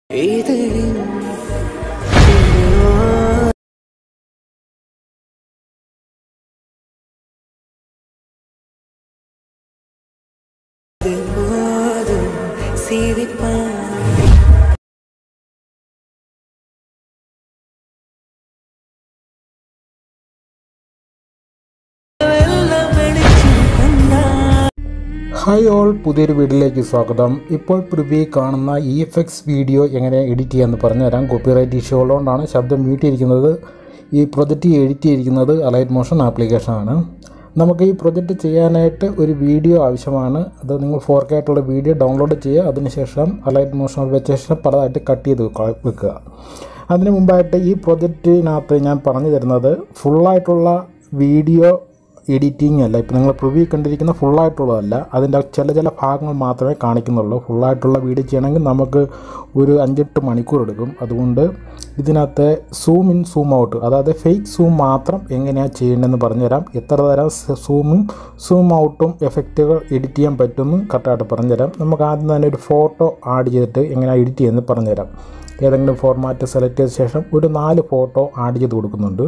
ഇത് മാതും സിരിപ്പാൻ വെള്ളം വെളിച്ചം കണ്ടാ ഹായ് ഓൾ പുതിയൊരു വീഡിയോയിലേക്ക് സ്വാഗതം ഇപ്പോൾ പ്രിവ്യൂ കാണുന്ന ഇ എഫ് എക്സ് വീഡിയോ എങ്ങനെ എഡിറ്റ് ചെയ്യാമെന്ന് പറഞ്ഞുതരാം കോപ്പിറൈറ്റ് ഇഷ്യൂ ഉള്ളതുകൊണ്ടാണ് ശബ്ദം വീട്ടിയിരിക്കുന്നത് ഈ പ്രൊജക്റ്റ് എഡിറ്റ് ചെയ്തിരിക്കുന്നത് അലൈറ്റ് മോഷൻ ആപ്ലിക്കേഷനാണ് നമുക്ക് ഈ പ്രൊജക്റ്റ് ചെയ്യാനായിട്ട് ഒരു വീഡിയോ ആവശ്യമാണ് അത് നിങ്ങൾ ഫോർ കെ ആയിട്ടുള്ള വീഡിയോ ഡൗൺലോഡ് ചെയ്യുക അതിനുശേഷം അലൈറ്റ് മോഷൻ വെച്ച ശേഷം പലതായിട്ട് കട്ട് ചെയ്ത് വെക്ക- വെക്കുക അതിന് മുമ്പായിട്ട് ഈ പ്രൊജക്റ്റിനകത്ത് ഞാൻ പറഞ്ഞു തരുന്നത് ഫുള്ളായിട്ടുള്ള വീഡിയോ എഡിറ്റിംഗ് അല്ല ഇപ്പോൾ നിങ്ങൾ പ്രിവ്യൂ കണ്ടിരിക്കുന്ന ഫുള്ളായിട്ടുള്ളതല്ല അതിൻ്റെ ചില ചില ഭാഗങ്ങൾ മാത്രമേ കാണിക്കുന്നുള്ളൂ ഫുള്ളായിട്ടുള്ള വീഡിയോ ചെയ്യണമെങ്കിൽ നമുക്ക് ഒരു അഞ്ചെട്ട് മണിക്കൂർ എടുക്കും അതുകൊണ്ട് ഇതിനകത്ത് സൂം ഇൻ സൂം ഔട്ട് അതായത് ഫേക്ക് സൂം മാത്രം എങ്ങനെയാണ് ചെയ്യേണ്ടതെന്ന് പറഞ്ഞുതരാം എത്ര തരം സൂമും സൂം ഔട്ടും എഫക്റ്റുകൾ എഡിറ്റ് ചെയ്യാൻ പറ്റുമെന്ന് കറക്റ്റായിട്ട് പറഞ്ഞുതരാം നമുക്ക് ആദ്യം തന്നെ ഒരു ഫോട്ടോ ആഡ് ചെയ്തിട്ട് എങ്ങനെയാണ് എഡിറ്റ് ചെയ്യുന്നത് പറഞ്ഞുതരാം ഏതെങ്കിലും ഫോർമാറ്റ് സെലക്ട് ചെയ്ത ശേഷം ഒരു നാല് ഫോട്ടോ ആഡ് ചെയ്ത് കൊടുക്കുന്നുണ്ട്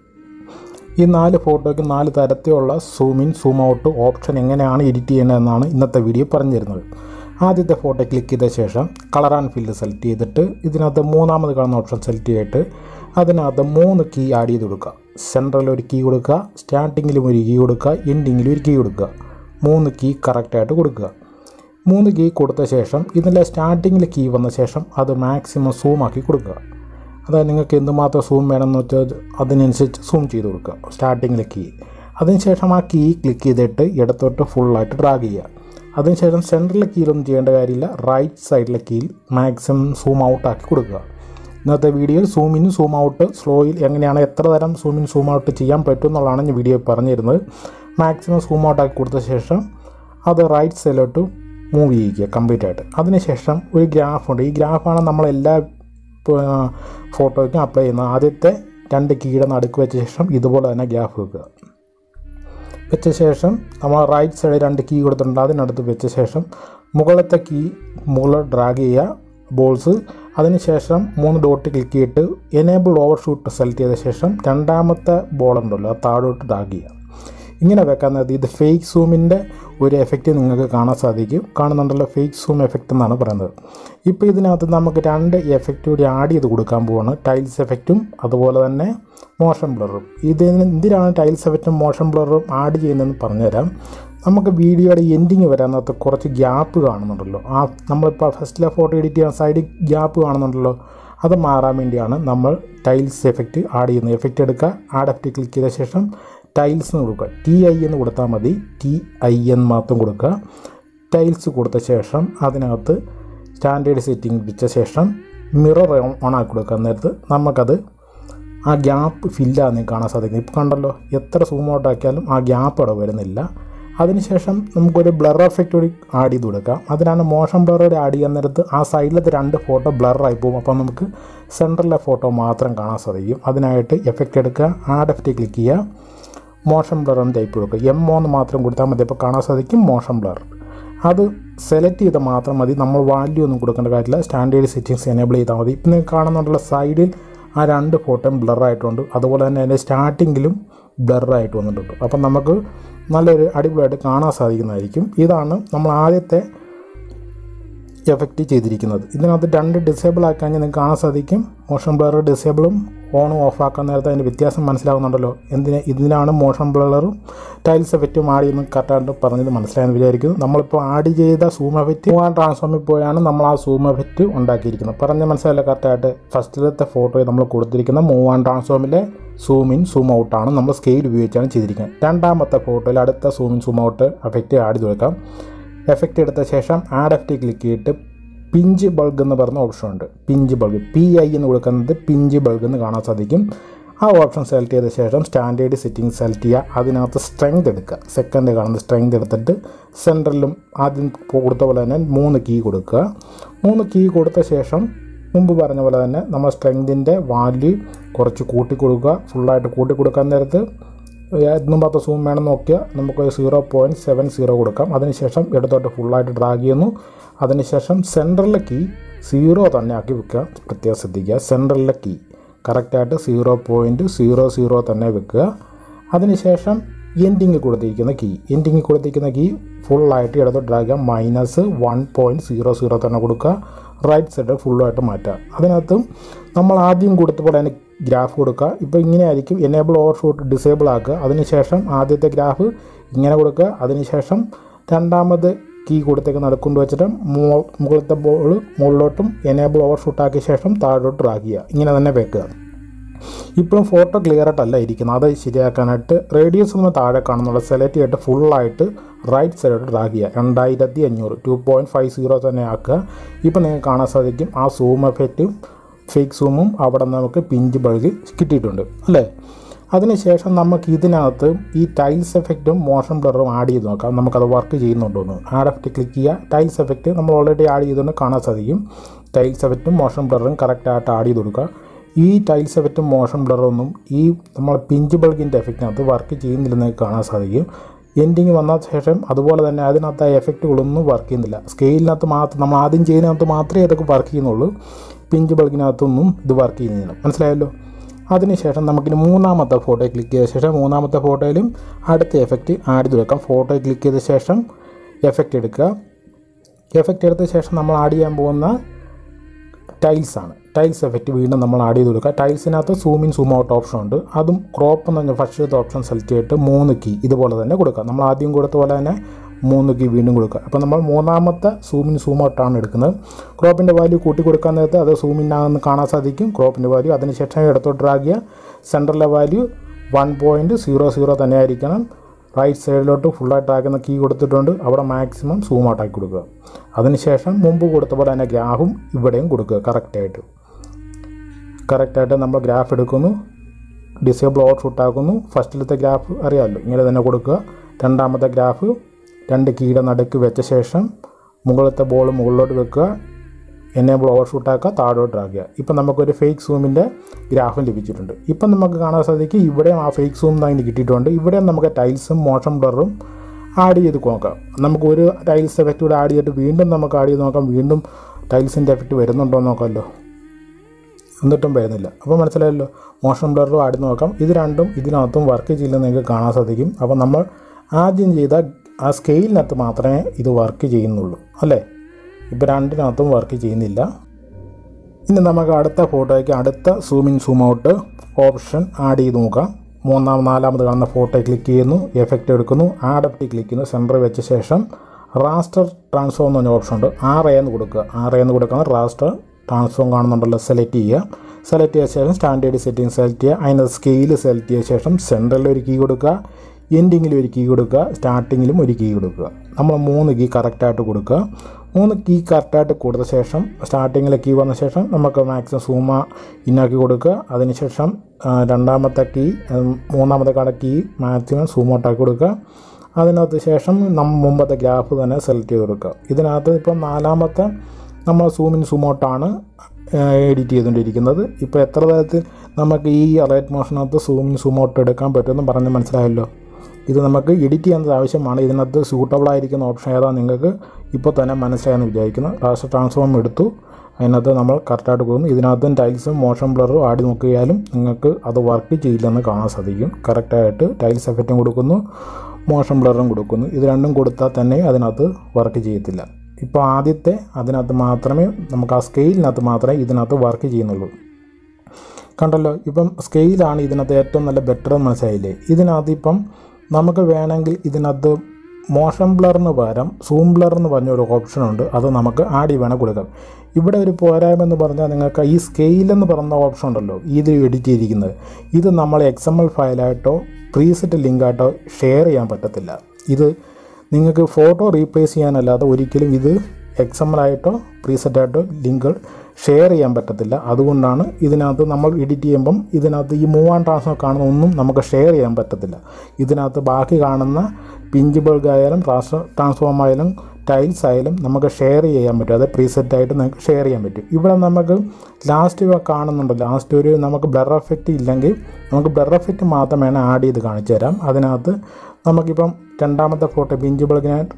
ഈ നാല് ഫോട്ടോയ്ക്ക് നാല് തരത്തിലുള്ള zoom in zoom out option എങ്ങനെയാണ് എഡിറ്റ് ചെയ്യേണ്ടതെന്നാണ് ഇന്നത്തെ വീഡിയോ പറഞ്ഞു തരുന്നത് ആദ്യത്തെ ഫോട്ടോ ക്ലിക്ക് ചെയ്ത ശേഷം കളർ ആൻഡ് ഫില്ല് സെലക്ട് ചെയ്തിട്ട് ഇതിനകത്ത് മൂന്നാമത് കാണുന്ന ഓപ്ഷൻ സെലക്ട് ചെയ്തിട്ട് അതിനകത്ത് മൂന്ന് കീ ആഡ് ചെയ്ത് കൊടുക്കുക സെൻട്രലിൽ ഒരു കീ കൊടുക്കുക സ്റ്റാർട്ടിങ്ങിലും ഒരു കീ കൊടുക്കുക എൻഡിങ്ങിലും ഒരു കീ കൊടുക്കുക മൂന്ന് കീ കറക്റ്റായിട്ട് കൊടുക്കുക മൂന്ന് കീ കൊടുത്ത ശേഷം ഇതിൻ്റെ സ്റ്റാർട്ടിങ്ങിൽ കീ വന്ന ശേഷം അത് മാക്സിമം സൂം ആക്കി കൊടുക്കുക അതായത് നിങ്ങൾക്ക് എന്തുമാത്രം സൂം വേണമെന്ന് വെച്ചാൽ അതിനനുസരിച്ച് സൂം ചെയ്ത് കൊടുക്കുക സ്റ്റാർട്ടിങ്ങിലെ കീ അതിനുശേഷം ആ കീ ക്ലിക്ക് ചെയ്തിട്ട് ഇടത്തോട്ട് ഫുള്ളായിട്ട് ഡ്രാഗ് ചെയ്യുക അതിനുശേഷം സെൻട്രലിലെ കീയിലൊന്നും ചെയ്യേണ്ട കാര്യമില്ല റൈറ്റ് സൈഡിലെ കീയിൽ മാക്സിമം സൂം ഔട്ട് ആക്കി കൊടുക്കുക ഇന്നത്തെ വീഡിയോയിൽ സൂം ഇൻ സൂം ഔട്ട് സ്ലോയിൽ എങ്ങനെയാണ് എത്ര തരം സൂം ഇൻ സൂം ഔട്ട് ചെയ്യാൻ പറ്റും എന്നുള്ളതാണ് ഞാൻ വീഡിയോ പറഞ്ഞിരുന്നത് മാക്സിമം സൂം ഔട്ട് ആക്കി കൊടുത്ത ശേഷം അത് റൈറ്റ് സൈഡിലോട്ട് മൂവ് ചെയ്യിക്കുക കംപ്ലീറ്റ് ആയിട്ട് അതിനുശേഷം ഒരു ഗ്രാഫുണ്ട് ഈ ഗ്രാഫാണ് നമ്മളെല്ലാ ഫോട്ടോയ്ക്കും അപ്ലൈ ചെയ്യുന്നത് ആദ്യത്തെ രണ്ട് കീയുടെ നടുക്ക് വെച്ച ശേഷം ഇതുപോലെ തന്നെ ഗ്രാഫ് വെക്കുക വെച്ച ശേഷം നമ്മൾ റൈറ്റ് സൈഡിൽ രണ്ട് കീ കൊടുത്തിട്ടുണ്ട് അതിനടുത്ത് വെച്ച ശേഷം മുകളിലത്തെ കീ മുകളിൽ ഡ്രാഗ് ചെയ്യുക ബോൾസ് അതിനുശേഷം മൂന്ന് ഡോട്ട് ക്ലിക്ക് ചെയ്തിട്ട് എനേബിൾ ഓവർ ഷൂട്ട് സെലക്ട് ചെയ്ത ശേഷം രണ്ടാമത്തെ ബോൾ ഉണ്ടല്ലോ അത് താഴോട്ട് ഡ്രാഗ് ചെയ്യുക ഇങ്ങനെ വെക്കാൻ നേരത്ത് ഇത് ഫേക്ക് സൂമിൻ്റെ ഒരു എഫക്റ്റ് നിങ്ങൾക്ക് കാണാൻ സാധിക്കും കാണുന്നുണ്ടല്ലോ ഫേക്ക് സൂം എഫക്റ്റ് എന്നാണ് പറയുന്നത് ഇപ്പോൾ ഇതിനകത്ത് നമുക്ക് രണ്ട് എഫക്റ്റ് കൂടി ആഡ് ചെയ്ത് കൊടുക്കാൻ പോവാണ് ടൈൽസ് എഫക്റ്റും അതുപോലെ തന്നെ മോഷൻ ബ്ലറും ഇതിന് എന്തിനാണ് ടൈൽസ് എഫക്റ്റും മോഷൻ ബ്ലറും ആഡ് ചെയ്യുന്നതെന്ന് പറഞ്ഞുതരാം നമുക്ക് വീഡിയോയുടെ എൻഡിങ് വരാനകത്ത് കുറച്ച് ഗ്യാപ്പ് കാണുന്നുണ്ടല്ലോ ആ നമ്മളിപ്പോൾ ഫസ്റ്റിലെ ഫോട്ടോ എഡിറ്റ് ചെയ്യാൻ സൈഡിൽ ഗ്യാപ്പ് കാണുന്നുണ്ടല്ലോ അത് മാറാൻ വേണ്ടിയാണ് നമ്മൾ ടൈൽസ് എഫക്റ്റ് ആഡ് ചെയ്യുന്നത് എഫക്റ്റ് എടുക്കുക ആഡ് എഫക്റ്റ് ക്ലിക്ക് ചെയ്ത ശേഷം ടൈൽസ് എന്ന് കൊടുക്കുക ടി ഐ എന്ന് കൊടുത്താൽ മതി ടി ഐ എന്ന് മാത്രം കൊടുക്കുക ടൈൽസ് കൊടുത്ത ശേഷം അതിനകത്ത് സ്റ്റാൻഡേർഡ് സെറ്റിംഗ് വെച്ച ശേഷം മിറർ ഓൺ ആക്കി കൊടുക്കുക നേരത്ത് നമുക്കത് ആ ഗ്യാപ്പ് ഫില്ലാന്ന് കാണാൻ സാധിക്കും ഇപ്പോൾ കണ്ടല്ലോ എത്ര സൂം ഔട്ട് ആക്കിയാലും ആ ഗ്യാപ്പ് അവിടെ വരുന്നില്ല അതിനുശേഷം നമുക്കൊരു ബ്ലർ എഫക്റ്റ് കൂടി ആഡ് ചെയ്ത് കൊടുക്കാം അതിനാണ് മോഷൻ ബ്ലർ കൂടി ആഡ് ചെയ്യാൻ നേരത്ത് ആ സൈഡിലത്തെ രണ്ട് ഫോട്ടോ ബ്ലറായി പോകും അപ്പോൾ നമുക്ക് സെൻറ്ററിലെ ഫോട്ടോ മാത്രം കാണാൻ സാധിക്കും അതിനായിട്ട് എഫക്റ്റ് എടുക്കുക ആഡ് എഫക്റ്റ് ക്ലിക്ക് ചെയ്യുക മോഷൻ ബ്ലർ എന്ന് ടൈപ്പ് കൊടുക്കുക എം എന്ന് മാത്രം കൊടുത്താൽ മതി അപ്പോൾ കാണാൻ സാധിക്കും മോഷൻ ബ്ലർ അത് സെലക്ട് ചെയ്താൽ മാത്രം മതി നമ്മൾ വാല്യൂ ഒന്നും കൊടുക്കേണ്ട കാര്യമില്ല സ്റ്റാൻഡേർഡ് സെറ്റിങ്സ് എനേബിൾ ചെയ്താൽ മതി ഇപ്പം നിങ്ങൾ കാണുന്നുണ്ടല്ലോ സൈഡിൽ ആ രണ്ട് ഫോട്ടോയും ബ്ലറായിട്ടുണ്ട് അതുപോലെ തന്നെ അതിൻ്റെ സ്റ്റാർട്ടിങ്ങിലും ബ്ലറായിട്ട് വന്നിട്ടുണ്ട് അപ്പം നമുക്ക് നല്ലൊരു അടിപൊളിയായിട്ട് കാണാൻ സാധിക്കുന്നതായിരിക്കും ഇതാണ് നമ്മൾ ആദ്യത്തെ എഫക്റ്റ് ചെയ്തിരിക്കുന്നത് ഇതിനകത്ത് രണ്ട് ഡിസേബിൾ ആക്കി കഴിഞ്ഞാൽ നിങ്ങൾക്ക് കാണാൻ സാധിക്കും മോഷൻ ബ്ലർ ഡിസേബിളും ഓണും ഓഫ് ആക്കാൻ നേരത്തെ അതിൻ്റെ വ്യത്യാസം മനസ്സിലാകുന്നുണ്ടല്ലോ എന്തിന് ഇതിനാണ് മോഷൻ ബ്ലറും ടൈൽസ് എഫക്റ്റും ആഡ് ചെയ്യുന്ന കറക്റ്റായിട്ട് പറഞ്ഞത് മനസ്സിലായെന്ന് വിചാരിക്കുന്നു നമ്മളിപ്പോൾ ആഡ് ചെയ്ത സൂം എഫക്റ്റ് മൂവാൻ ട്രാൻസ്ഫോമിൽ പോയാണ് നമ്മൾ ആ സൂം എഫക്റ്റ് ഉണ്ടാക്കിയിരിക്കുന്നത് പറഞ്ഞ മനസ്സിലായില്ല കറക്റ്റായിട്ട് ഫസ്റ്റിലത്തെ ഫോട്ടോയിൽ നമ്മൾ കൊടുത്തിരിക്കുന്ന മൂവ് ആൻഡ് ട്രാൻസ്ഫോമിലെ സൂം ഇൻ സൂം ഔട്ടാണ് നമ്മൾ സ്കെയിൽ ഉപയോഗിച്ചാണ് ചെയ്തിരിക്കുന്നത് രണ്ടാമത്തെ ഫോട്ടോയിൽ അടുത്ത zoom in zoom out effect add ചെയ്ത് കൊടുക്കാം എഫക്റ്റ് എടുത്ത ശേഷം ആഡ് എഫക്റ്റ് ക്ലിക്ക് ചെയ്തിട്ട് പിഞ്ച് ബൾഗ് എന്ന് പറയുന്ന ഓപ്ഷൻ ഉണ്ട് പിഞ്ച് ബൾഗ് പി ഐ എന്ന് കൊടുക്കുന്നത് പിഞ്ച് ബൾഗ് എന്ന് കാണാൻ സാധിക്കും ആ ഓപ്ഷൻ സെലക്ട് ചെയ്ത ശേഷം സ്റ്റാൻഡേർഡ് സെറ്റിംഗ് സെലക്ട് ചെയ്യുക അതിനകത്ത് സ്ട്രെങ്ത് എടുക്കുക സെക്കൻഡ് കാണുന്ന സ്ട്രെങ്ത് എടുത്തിട്ട് സെൻറ്ററിലും ആദ്യം കൊടുത്ത പോലെ തന്നെ മൂന്ന് കീ കൊടുക്കുക മൂന്ന് കീ കൊടുത്ത ശേഷം മുമ്പ് പറഞ്ഞ പോലെ തന്നെ നമ്മൾ സ്ട്രെങ്തിൻ്റെ വാല്യൂ കുറച്ച് കൂട്ടി കൊടുക്കുക ഫുള്ളായിട്ട് കൂട്ടി കൊടുക്കാൻ നേരത്ത് എന്നും പത്ത് സൂം വേണം നോക്കിയാൽ നമുക്ക് സീറോ പോയിൻറ്റ് സെവൻ സീറോ കൊടുക്കാം അതിനുശേഷം ഇടത്തോട്ട് ഫുള്ളായിട്ട് ഡ്രാഗ് ചെയ്യുന്നു അതിനുശേഷം സെൻറ്ററിലെ കീ സീറോ തന്നെ ആക്കി വെക്കുക പ്രത്യേകം ശ്രദ്ധിക്കുക സെൻട്രലിലെ കീ കറക്റ്റായിട്ട് സീറോ പോയിൻറ്റ് സീറോ സീറോ തന്നെ വെക്കുക അതിനുശേഷം എൻഡിങ് കൊടുത്തിരിക്കുന്ന കീ എൻഡിങ് കൊടുത്തിരിക്കുന്ന കീ ഫുള്ളായിട്ട് ഇടത്തോട്ട് ഡ്രാഗുക minus one point zero zero തന്നെ കൊടുക്കുക റൈറ്റ് സൈഡ് ഫുള്ളായിട്ട് മാറ്റുക അതിനകത്തും നമ്മൾ ആദ്യം കൊടുത്ത പോലെ തന്നെ ഗ്രാഫ് കൊടുക്കുക ഇപ്പോൾ ഇങ്ങനെ ആയിരിക്കും എനേബിൾ ഓവർ ഷൂട്ട് ഡിസേബിൾ ആക്കുക അതിനുശേഷം ആദ്യത്തെ ഗ്രാഫ് ഇങ്ങനെ കൊടുക്കുക അതിനുശേഷം രണ്ടാമത് കീ കൊടുത്തേക്ക് നടക്കൊണ്ട് വെച്ചിട്ട് മോ- മുകളിലത്തെ ബോൾ മുകളിലോട്ടും എനേബിൾ ഓവർ ഷൂട്ട് ആക്കിയ ശേഷം താഴോട്ട് ഡ്രാഗ് ചെയ്യുക ഇങ്ങനെ തന്നെ വെക്കുക ഇപ്പോഴും ഫോട്ടോ ക്ലിയർ ആയിട്ടല്ല ഇരിക്കുന്നത് അത് ശരിയാക്കാനായിട്ട് റേഡിയസ് നമ്മൾ താഴെ കാണുന്നുള്ള സെലക്ട് ചെയ്തിട്ട് ഫുള്ളായിട്ട് റൈറ്റ് സൈഡോട്ട് ഡ്രാഗ് ചെയ്യുക രണ്ടായിരത്തി അഞ്ഞൂറ് ടു പോയിൻറ്റ് ഫൈവ് സീറോ തന്നെ ആക്കുക ഇപ്പം നിങ്ങൾക്ക് കാണാൻ സാധിക്കും ആ സൂം എഫക്റ്റും ഫേക്ക് സൂമും അവിടെ നമുക്ക് പിഞ്ച് ബൾജ് കിട്ടിയിട്ടുണ്ട് അല്ലേ അതിനുശേഷം നമുക്ക് ഇതിനകത്ത് ഈ ടൈൽസ് എഫക്റ്റും മോഷൻ ബ്ലറും ആഡ് ചെയ്ത് നോക്കാം നമുക്കത് വർക്ക് ചെയ്യുന്നുണ്ടോ എന്ന് ആഡ് എഫക്റ്റ് ക്ലിക്ക് ചെയ്യുക ടൈൽസ് എഫക്റ്റ് നമ്മൾ ഓൾറെഡി ആഡ് ചെയ്തുകൊണ്ട് കാണാൻ സാധിക്കും ടൈൽസ് എഫക്റ്റും മോഷൻ ബ്ലറും കറക്റ്റായിട്ട് ആഡ് ചെയ്ത് കൊടുക്കുക ഈ ടൈൽസ് എഫക്റ്റും മോഷൻ ബ്ലറൊന്നും ഈ നമ്മൾ പിഞ്ച് ബൾഗിൻ്റെ എഫക്റ്റിനകത്ത് വർക്ക് ചെയ്യുന്നില്ലെന്ന് കാണാൻ സാധിക്കും എൻഡിങ് വന്ന ശേഷം അതുപോലെ തന്നെ അതിനകത്ത് ആ എഫക്റ്റുകളൊന്നും വർക്ക് ചെയ്യുന്നില്ല സ്കെയിലിനകത്ത് മാത്രം നമ്മൾ ആദ്യം ചെയ്യുന്നതിനകത്ത് മാത്രമേ അതൊക്കെ വർക്ക് ചെയ്യുന്നുള്ളൂ പിഞ്ച് ബൾഗിനകത്തൊന്നും ഇത് വർക്ക് ചെയ്യുന്നില്ല മനസ്സിലായല്ലോ അതിനുശേഷം നമുക്കിനി മൂന്നാമത്തെ ഫോട്ടോ ക്ലിക്ക് ചെയ്ത ശേഷം മൂന്നാമത്തെ ഫോട്ടോയിലും അടുത്ത എഫക്റ്റ് ആഡ് ചെയ്ത് വെക്കാം ഫോട്ടോ ക്ലിക്ക് ചെയ്ത ശേഷം എഫക്റ്റ് എടുക്കുക എഫക്റ്റ് എടുത്ത ശേഷം നമ്മൾ ആഡ് ചെയ്യാൻ പോകുന്ന ടൈൽസ് ആണ് ടൈൽസ് എഫക്റ്റ് വീണ്ടും നമ്മൾ ആഡ് ചെയ്ത് കൊടുക്കുക ടൈൽസിനകത്ത് zoom in zoom out option ഉണ്ട് അതും ക്രോപ്പ് എന്ന് പറഞ്ഞ ഫസ്റ്റത്തെ ഓപ്ഷൻ സെലക്ട് ചെയ്തിട്ട് മൂന്ന് കീ ഇതുപോലെ തന്നെ കൊടുക്കുക നമ്മൾ ആദ്യം കൊടുത്ത പോലെ തന്നെ മൂന്ന് കീ വീണ്ടും കൊടുക്കുക അപ്പോൾ നമ്മൾ മൂന്നാമത്തെ സൂം ഇൻ സൂം ഔട്ടാണ് എടുക്കുന്നത് ക്രോപ്പിൻ്റെ വാല്യൂ കൂട്ടി കൊടുക്കാൻ നേരത്ത് അത് സൂം ഇൻ ആണെന്ന് കാണാൻ സാധിക്കും ക്രോപ്പിൻ്റെ വാല്യൂ അതിനുശേഷം ഇടത്തോട്ട് ഡ്രാഗ് ചെയ്യുക സെൻറ്ററിലെ value one point zero zero തന്നെ ആയിരിക്കണം റൈറ്റ് സൈഡിലോട്ട് ഫുള്ളായിട്ട് ആക്കുന്ന കീ കൊടുത്തിട്ടുണ്ട് അവിടെ മാക്സിമം സൂം ഔട്ട് ആക്കി കൊടുക്കുക അതിനുശേഷം മുമ്പ് കൊടുത്ത പോലെ തന്നെ ഗ്രാഫും ഇവിടെയും കൊടുക്കുക കറക്റ്റായിട്ട് കറക്റ്റായിട്ട് നമ്മൾ ഗ്രാഫ് എടുക്കുന്നു ഡിസേബിൾ ഔട്ട് ഷൂട്ട് ആക്കുന്നു ഫസ്റ്റിലത്തെ ഗ്രാഫ് അറിയാമല്ലോ ഇങ്ങനെ തന്നെ കൊടുക്കുക രണ്ടാമത്തെ ഗ്രാഫ് രണ്ട് കീയുടെ നടുക്ക് വെച്ച ശേഷം മുകളിലത്തെ ബോൾ മുകളിലോട്ട് വെക്കുക എനേബിൾ ഓവർ ഷൂട്ട് ആക്കുക താഴോട്ട് ആക്കുക ഇപ്പം നമുക്കൊരു ഫേക്ക് സൂമിൻ്റെ ഗ്രാഫും ലഭിച്ചിട്ടുണ്ട് ഇപ്പം നമുക്ക് കാണാൻ സാധിക്കും ഇവിടെയും ആ ഫേക്ക് സൂം തന്നെ കിട്ടിയിട്ടുണ്ട് ഇവിടെയും നമുക്ക് ടൈൽസും മോഷൻ ബ്ലറും ആഡ് ചെയ്ത് നോക്കാം നമുക്ക് ഒരു ടൈൽസ് എഫക്റ്റ് കൂടെ ആഡ് ചെയ്തിട്ട് വീണ്ടും നമുക്ക് ആഡ് ചെയ്ത് നോക്കാം വീണ്ടും ടൈൽസിൻ്റെ എഫക്റ്റ് വരുന്നുണ്ടോ എന്ന് നോക്കാമല്ലോ എന്നിട്ടും വരുന്നില്ല അപ്പോൾ മനസ്സിലായല്ലോ മോഷൻ ബ്ലറും ആഡ് ചെയ്ത് നോക്കാം ഇത് രണ്ടും ഇതിനകത്തും വർക്ക് ചെയ്യില്ലെന്ന് നിങ്ങൾക്ക് കാണാൻ സാധിക്കും അപ്പോൾ നമ്മൾ ആദ്യം ചെയ്ത ആ സ്കെയിലിനകത്ത് മാത്രമേ ഇത് വർക്ക് ചെയ്യുന്നുള്ളൂ അല്ലേ ഇപ്പോൾ രണ്ടിനകത്തും വർക്ക് ചെയ്യുന്നില്ല ഇനി നമുക്ക് അടുത്ത ഫോട്ടോയ്ക്ക് അടുത്ത zoom in zoom out option add ചെയ്ത് നോക്കാം മൂന്നാം നാലാമത് കാണുന്ന ഫോട്ടോ ക്ലിക്ക് ചെയ്യുന്നു എഫക്റ്റ് എടുക്കുന്നു ആഡ് എഫക്റ്റ് ക്ലിക്ക് ചെയ്യുന്നു സെൻറ്റർ വെച്ച ശേഷം റാസ്റ്റർ ട്രാൻസ്ഫോം എന്ന് പറഞ്ഞ ഓപ്ഷൻ ഉണ്ട് ആർ എന്ന് കൊടുക്കുക ആർ എന്ന് കൊടുക്കുന്ന റാസ്റ്റർ ട്രാൻസ്ഫോം കാണുന്നുണ്ടല്ലോ സെലക്ട് ചെയ്യുക സെലക്ട് ചെയ്ത ശേഷം സ്റ്റാൻഡേർഡ് സെറ്റിംഗ് സെലക്ട് ചെയ്യുക അതിൻ്റെ സ്കെയിൽ സെലക്ട് ചെയ്ത ശേഷം സെൻട്രലിൽ ഒരു കീ കൊടുക്കുക എൻഡിങ്ങിൽ ഒരു കീ കൊടുക്കുക സ്റ്റാർട്ടിങ്ങിലും ഒരു കീ കൊടുക്കുക നമ്മൾ മൂന്ന് കീ കറക്റ്റായിട്ട് കൊടുക്കുക മൂന്ന് കീ കറക്റ്റായിട്ട് കൊടുത്ത ശേഷം സ്റ്റാർട്ടിങ്ങിലെ കീ വന്ന ശേഷം നമുക്ക് മാക്സിമം സൂമ ഇന്നാക്കി കൊടുക്കുക അതിനുശേഷം ആ, രണ്ടാമത്തെ കീ ഉം, മൂന്നാമത്തെ കട കീ മാക്സിമം സൂം ഔട്ടാക്കി കൊടുക്കുക അതിനകത്ത് ശേഷം നമ്മൾ മുമ്പത്തെ ഗ്രാഫ് തന്നെ സെലക്ട് ചെയ്ത് കൊടുക്കുക ഇതിനകത്ത് ഇപ്പം നാലാമത്തെ നമ്മൾ സൂമിൻ സൂമോട്ടാണ് എഡിറ്റ് ചെയ്തുകൊണ്ടിരിക്കുന്നത് ഇപ്പോൾ എത്ര തരത്തിൽ നമുക്ക് ഈ റൈറ്റ് മോഷനകത്ത് സൂമിൻ സൂമോട്ട് എടുക്കാൻ പറ്റുമെന്ന് പറഞ്ഞ് മനസ്സിലായല്ലോ ഇത് നമുക്ക് എഡിറ്റ് ചെയ്യുന്നത് ആവശ്യമാണ് ഇതിനകത്ത് സൂട്ടബിൾ ആയിരിക്കുന്ന ഓപ്ഷൻ ഏതാ നിങ്ങൾക്ക് ഇപ്പോൾ തന്നെ മനസ്സിലായെന്ന് വിചാരിക്കുന്നു ലാസ്റ്റ് ട്രാൻസ്ഫോം എടുത്തു അതിനകത്ത് നമ്മൾ കറക്റ്റായിട്ട് പോകുന്നു ഇതിനകത്തും ടൈൽസും മോഷൻ ബ്ലറും ആടി നോക്കിയാലും നിങ്ങൾക്ക് അത് വർക്ക് ചെയ്യില്ലെന്ന് കാണാൻ സാധിക്കും കറക്റ്റായിട്ട് ടൈൽസ് എഫക്റ്റും കൊടുക്കുന്നു മോഷൻ ബ്ലറും കൊടുക്കുന്നു ഇത് രണ്ടും കൊടുത്താൽ തന്നെ അതിനകത്ത് വർക്ക് ചെയ്യത്തില്ല ഇപ്പോൾ ആദ്യത്തെ അതിനകത്ത് മാത്രമേ നമുക്ക് ആ സ്കെയിലിനകത്ത് മാത്രമേ ഇതിനകത്ത് വർക്ക് ചെയ്യുന്നുള്ളൂ കണ്ടല്ലോ ഇപ്പം സ്കെയിലാണ് ഇതിനകത്ത് ഏറ്റവും നല്ല ബെറ്റർ എന്ന് മനസ്സിലായില്ലേ ഇതിനകത്ത് ഇപ്പം നമുക്ക് വേണമെങ്കിൽ ഇതിനകത്ത് മോഷൻ ബ്ലറിന് പകരം സൂം ബ്ലർ എന്ന് പറഞ്ഞൊരു ഓപ്ഷൻ ഉണ്ട് അത് നമുക്ക് ആടി വേണം കൊടുക്കാം ഇവിടെ ഒരു പോരായ്മ എന്ന് പറഞ്ഞാൽ നിങ്ങൾക്ക് ഈ സ്കെയിൽ എന്ന് പറയുന്ന ഓപ്ഷൻ ഉണ്ടല്ലോ ഇത് എഡിറ്റ് ചെയ്തിരിക്കുന്നത് ഇത് നമ്മൾ എക്സ് എം എൽ ഫയലായിട്ടോ പ്രീസെറ്റ് ലിങ്കായിട്ടോ ഷെയർ ചെയ്യാൻ പറ്റത്തില്ല ഇത് നിങ്ങൾക്ക് ഫോട്ടോ റീപ്ലേസ് ചെയ്യാനല്ലാതെ ഒരിക്കലും ഇത് എക്സ് എം എൽ ആയിട്ടോ പ്രീസെറ്റായിട്ടോ ലിങ്കുകൾ ഷെയർ ചെയ്യാൻ പറ്റത്തില്ല അതുകൊണ്ടാണ് ഇതിനകത്ത് നമ്മൾ എഡിറ്റ് ചെയ്യുമ്പം ഇതിനകത്ത് ഈ മൂവ് ആൻഡ് ട്രാൻസ്ഫർ കാണുന്ന ഒന്നും നമുക്ക് ഷെയർ ചെയ്യാൻ പറ്റത്തില്ല ഇതിനകത്ത് ബാക്കി കാണുന്ന പിഞ്ച് ബൾഗ് ആയാലും ട്രാൻസ്ഫർ ട്രാൻസ്ഫോം ആയാലും ടൈൽസ് ആയാലും നമുക്ക് ഷെയർ ചെയ്യാൻ പറ്റും അത് പ്രീസെറ്റ് ആയിട്ട് നമുക്ക് ഷെയർ ചെയ്യാൻ പറ്റും ഇവിടെ നമുക്ക് ലാസ്റ്റ് കാണുന്നുണ്ട് ലാസ്റ്റ് ഒരു നമുക്ക് ബ്ലർ എഫക്റ്റ് ഇല്ലെങ്കിൽ നമുക്ക് ബ്ലർ എഫക്റ്റ് മാത്രം വേണം ആഡ് ചെയ്ത് കാണിച്ചു തരാം അതിനകത്ത് നമുക്കിപ്പം രണ്ടാമത്തെ ഫോട്ടോ പിഞ്ച് ബൾഗിനെ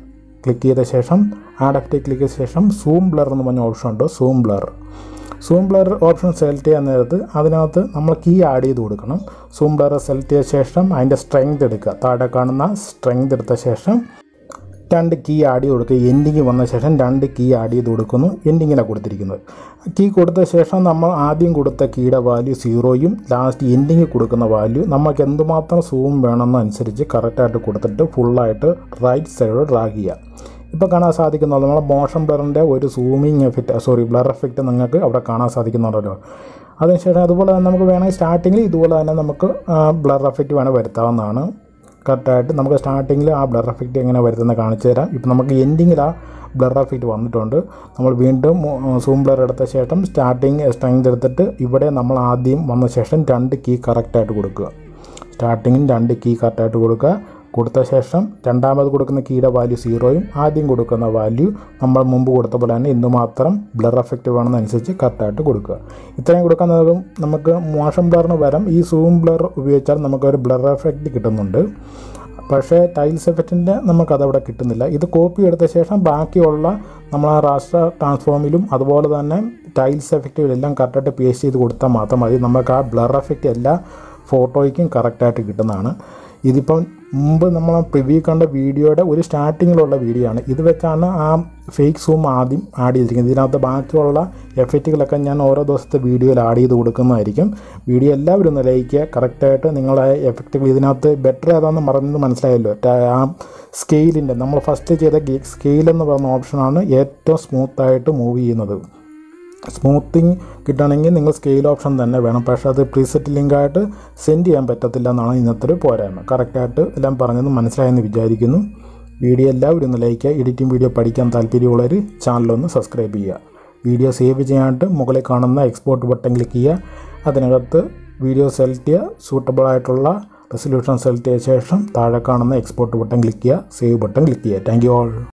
ക്ലിക്ക് ചെയ്ത ശേഷം ആഡ് എഫക്റ്റ് ക്ലിക്ക് ചെയ്ത ശേഷം സൂം ബ്ലർ എന്ന് പറഞ്ഞ ഓപ്ഷൻ ഉണ്ട് zoom blur zoom blur option select ചെയ്യാൻ നേരത്ത് അതിനകത്ത് നമ്മൾ കീ ആഡ് ചെയ്ത് കൊടുക്കണം സൂം ബ്ലർ സെലക്ട് ചെയ്ത ശേഷം അതിൻ്റെ സ്ട്രെങ്ത് എടുക്കുക താഴെ കാണുന്ന സ്ട്രെങ്ത് എടുത്ത ശേഷം രണ്ട് കീ ആഡ് ചെയ്ത് കൊടുക്കുക എൻഡിങ് വന്ന ശേഷം രണ്ട് കീ ആഡ് ചെയ്ത് കൊടുക്കുന്നു എൻഡിങ്ങിലാണ് കൊടുത്തിരിക്കുന്നത് കീ കൊടുത്ത ശേഷം നമ്മൾ ആദ്യം കൊടുത്ത കീയുടെ വാല്യൂ സീറോയും ലാസ്റ്റ് എൻഡിങ് കൊടുക്കുന്ന വാല്യൂ നമുക്ക് എന്തുമാത്രം സൂം വേണമെന്നനുസരിച്ച് കറക്റ്റായിട്ട് കൊടുത്തിട്ട് ഫുള്ളായിട്ട് റൈറ്റ് സൈഡ് ഡ്രാഗ് ചെയ്യുക ഇപ്പോൾ കാണാൻ സാധിക്കുന്നത് നമ്മളെ മോഷൻ ബ്ലറിൻ്റെ ഒരു zooming effect sorry blur effect നിങ്ങൾക്ക് അവിടെ കാണാൻ സാധിക്കുന്നുണ്ടല്ലോ അതിനുശേഷം അതുപോലെ തന്നെ നമുക്ക് വേണമെങ്കിൽ സ്റ്റാർട്ടിങ്ങിൽ ഇതുപോലെ തന്നെ നമുക്ക് ബ്ലർ എഫക്റ്റ് വേണമെങ്കിൽ വരുത്താവുന്നതാണ് കറക്റ്റായിട്ട് നമുക്ക് സ്റ്റാർട്ടിങ്ങിൽ ആ ബ്ലർ എഫക്റ്റ് എങ്ങനെ വരുത്തുന്നത് കാണിച്ചു തരാം ഇപ്പം നമുക്ക് എൻഡിങ്ങിൽ ആ ബ്ലർ എഫക്റ്റ് വന്നിട്ടുണ്ട് നമ്മൾ വീണ്ടും സൂം ബ്ലർ എടുത്ത ശേഷം സ്റ്റാർട്ടിങ് സ്ട്രെങ്ത് എടുത്തിട്ട് ഇവിടെ നമ്മൾ ആദ്യം വന്ന ശേഷം രണ്ട് കീ കറക്റ്റായിട്ട് കൊടുക്കുക സ്റ്റാർട്ടിങ്ങിൽ രണ്ട് കീ കറക്റ്റായിട്ട് കൊടുക്കുക കൊടുത്ത ശേഷം രണ്ടാമത് കൊടുക്കുന്ന കീയുടെ വാല്യൂ സീറോയും ആദ്യം കൊടുക്കുന്ന വാല്യൂ നമ്മൾ മുമ്പ് കൊടുത്ത പോലെ തന്നെ എന്തുമാത്രം ബ്ലർ എഫക്റ്റ് വേണമെന്നനുസരിച്ച് കറക്റ്റായിട്ട് കൊടുക്കുക ഇത്രയും കൊടുക്കാൻ നേരം നമുക്ക് മോഷൻ ബ്ലറിന് പകരം ഈ സൂം ബ്ലർ ഉപയോഗിച്ചാൽ നമുക്കൊരു ബ്ലർ എഫക്റ്റ് കിട്ടുന്നുണ്ട് പക്ഷേ ടൈൽസ് എഫക്റ്റിൻ്റെ നമുക്കതവിടെ കിട്ടുന്നില്ല ഇത് കോപ്പി എടുത്ത ശേഷം ബാക്കിയുള്ള നമ്മൾ ആ രാഷ്ട്ര ട്രാൻസ്ഫോമിലും അതുപോലെ തന്നെ ടൈൽസ് എഫക്റ്റുകളെല്ലാം കറക്റ്റായിട്ട് പേസ്റ്റ് ചെയ്ത് കൊടുത്താൽ മാത്രം മതി നമുക്ക് ആ ബ്ലർ എഫക്റ്റ് എല്ലാ ഫോട്ടോയ്ക്കും കറക്റ്റായിട്ട് കിട്ടുന്നതാണ് ഇതിപ്പം മുമ്പ് നമ്മൾ പ്രിവ്യൂ കണ്ട വീഡിയോയുടെ ഒരു സ്റ്റാർട്ടിങ്ങിലുള്ള വീഡിയോ ആണ് ഇത് വെച്ചാണ് ആ ഫേക്ക് സൂം ആദ്യം ആഡ് ചെയ്തിരിക്കുന്നത് ഇതിനകത്ത് ബാക്കിയുള്ള എഫക്റ്റുകളൊക്കെ ഞാൻ ഓരോ ദിവസത്തെ വീഡിയോയിൽ ആഡ് ചെയ്ത് കൊടുക്കുന്നതായിരിക്കും വീഡിയോ എല്ലാവരും ഒന്ന് ലൈക്ക് ചെയ്യുക കറക്റ്റായിട്ട് നിങ്ങളെ എഫക്റ്റുകൾ ഇതിനകത്ത് ബെറ്റർ ഏതാണെന്ന് മറന്നത് മനസ്സിലായല്ലോ ടാ- ആ സ്കെയിലിൻ്റെ നമ്മൾ ഫസ്റ്റ് ചെയ്ത സ്കെയിൽ എന്ന് പറയുന്ന ഓപ്ഷനാണ് ഏറ്റവും സ്മൂത്തായിട്ട് മൂവ് ചെയ്യുന്നത് സ്മൂത്തിങ് കിട്ടണമെങ്കിൽ നിങ്ങൾ സ്കെയിൽ ഓപ്ഷൻ തന്നെ വേണം പക്ഷേ അത് പ്രീസെറ്റ് ലിങ്കായിട്ട് സെൻഡ് ചെയ്യാൻ പറ്റത്തില്ല എന്നാണ് ഇന്നത്തെ ഒരു പോരായ്മ കറക്റ്റായിട്ട് എല്ലാം പറഞ്ഞത് മനസ്സിലായെന്ന് വിചാരിക്കുന്നു വീഡിയോ എല്ലാവരും ഒന്ന് ലൈക്ക് ചെയ്യുക എഡിറ്റിംഗ് വീഡിയോ പഠിക്കാൻ താല്പര്യമുള്ളവർ ചാനലൊന്ന് സബ്സ്ക്രൈബ് ചെയ്യുക വീഡിയോ സേവ് ചെയ്യാനായിട്ട് മുകളിൽ കാണുന്ന എക്സ്പോർട്ട് ബട്ടൺ ക്ലിക്ക് ചെയ്യുക അതിനകത്ത് വീഡിയോ സെലക്ട് ചെയ്യുക സൂട്ടബിൾ ആയിട്ടുള്ള റെസൊല്യൂഷൻ സെലക്ട് ചെയ്ത ശേഷം താഴെ കാണുന്ന എക്സ്പോർട്ട് ബട്ടൺ ക്ലിക്ക് ചെയ്യുക സേവ് ബട്ടൺ ക്ലിക്ക് ചെയ്യുക താങ്ക് യു ഓൾ